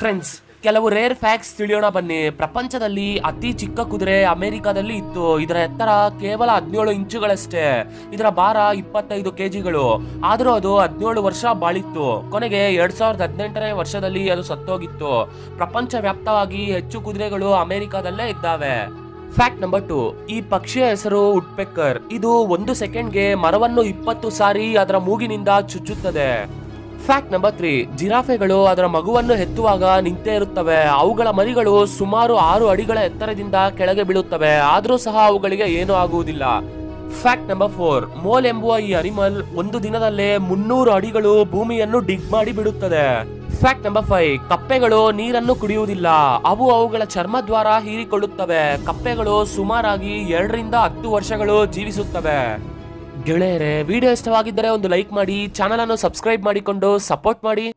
friends ಕೆಲವು rare facts ತಿಳಿಯೋಣ ಬನ್ನಿ ಪ್ರಪಂಚದಲ್ಲಿ ಅತಿ ಚಿಕ್ಕ ಕುದುರೆ ಅಮೆರಿಕಾದಲ್ಲಿ ಇತ್ತು ಇದರ ಎತ್ತರ ಕೇವಲ ಹದಿನೇಳು ಇಂಚುಗಳಷ್ಟೇ ಇದರ ಭಾರ ಇಪ್ಪತ್ತೈದು ಕೆಜಿಗಳು ಆದರೂ ಅದು ಹದಿನೇಳು ವರ್ಷ ಬಾಳಿತ್ತು ಕೊನೆಗೆ ಎರಡ್ ಸಾವಿರದ ಹದಿನೆಂಟನೇ ವರ್ಷದಲ್ಲಿ ಅದು ಸತ್ತೋಗಿತ್ತು ಪ್ರಪಂಚ ವ್ಯಾಪ್ತವಾಗಿ ಹೆಚ್ಚು ಕುದುರೆಗಳು ಅಮೆರಿಕಾದಲ್ಲೇ ಇದ್ದಾವೆ ಫ್ಯಾಕ್ಟ್ ನಂಬರ್ ಟು ಈ ಪಕ್ಷಿಯ ಹೆಸರು ಉಡ್ಪೆಕ್ಕರ್ ಇದು ಒಂದು ಸೆಕೆಂಡ್ಗೆ ಮರವನ್ನು ಇಪ್ಪತ್ತು ಸಾರಿ ಅದರ ಮೂಗಿನಿಂದ ಚುಚ್ಚುತ್ತದೆ ಫ್ಯಾಕ್ಟ್ ನಂಬರ್ ತ್ರೀ ಜಿರಾಫೆಗಳು ಅದರ ಮಗುವನ್ನು ಹೆತ್ತುವಾಗ ನಿಂತೇ ಇರುತ್ತವೆ ಅವುಗಳ ಮರಿಗಳು ಸುಮಾರು ಆರು ಅಡಿಗಳ ಎತ್ತರದಿಂದ ಕೆಳಗೆ ಬೀಳುತ್ತವೆ ಆದರೂ ಸಹ ಅವುಗಳಿಗೆ ಏನೂ ಆಗುವುದಿಲ್ಲ ಫ್ಯಾಕ್ಟ್ ನಂಬರ್ ಫೋರ್ ಮೋಲ್ ಎಂಬುವ ಈ ಅನಿಮಲ್ ಒಂದು ದಿನದಲ್ಲೇ ಮುನ್ನೂರು ಅಡಿಗಳು ಭೂಮಿಯನ್ನು ಡಿಗ್ ಮಾಡಿ ಬಿಡುತ್ತದೆ ಫ್ಯಾಕ್ಟ್ ನಂಬರ್ ಫೈವ್ ಕಪ್ಪೆಗಳು ನೀರನ್ನು ಕುಡಿಯುವುದಿಲ್ಲ ಅವು ಅವುಗಳ ಚರ್ಮ ದ್ವಾರ ಹೀರಿಕೊಳ್ಳುತ್ತವೆ ಕಪ್ಪೆಗಳು ಸುಮಾರಾಗಿ ಎರಡರಿಂದ ಹತ್ತು ವರ್ಷಗಳು ಜೀವಿಸುತ್ತವೆ ಗೆಳೆಯರೆ ವಿಡಿಯೋ ಇಷ್ಟವಾಗಿದ್ದರೆ ಒಂದು ಲೈಕ್ ಮಾಡಿ ಚಾನಲ್ ಅನ್ನು ಸಬ್ಸ್ಕ್ರೈಬ್ ಮಾಡಿಕೊಂಡು ಸಪೋರ್ಟ್ ಮಾಡಿ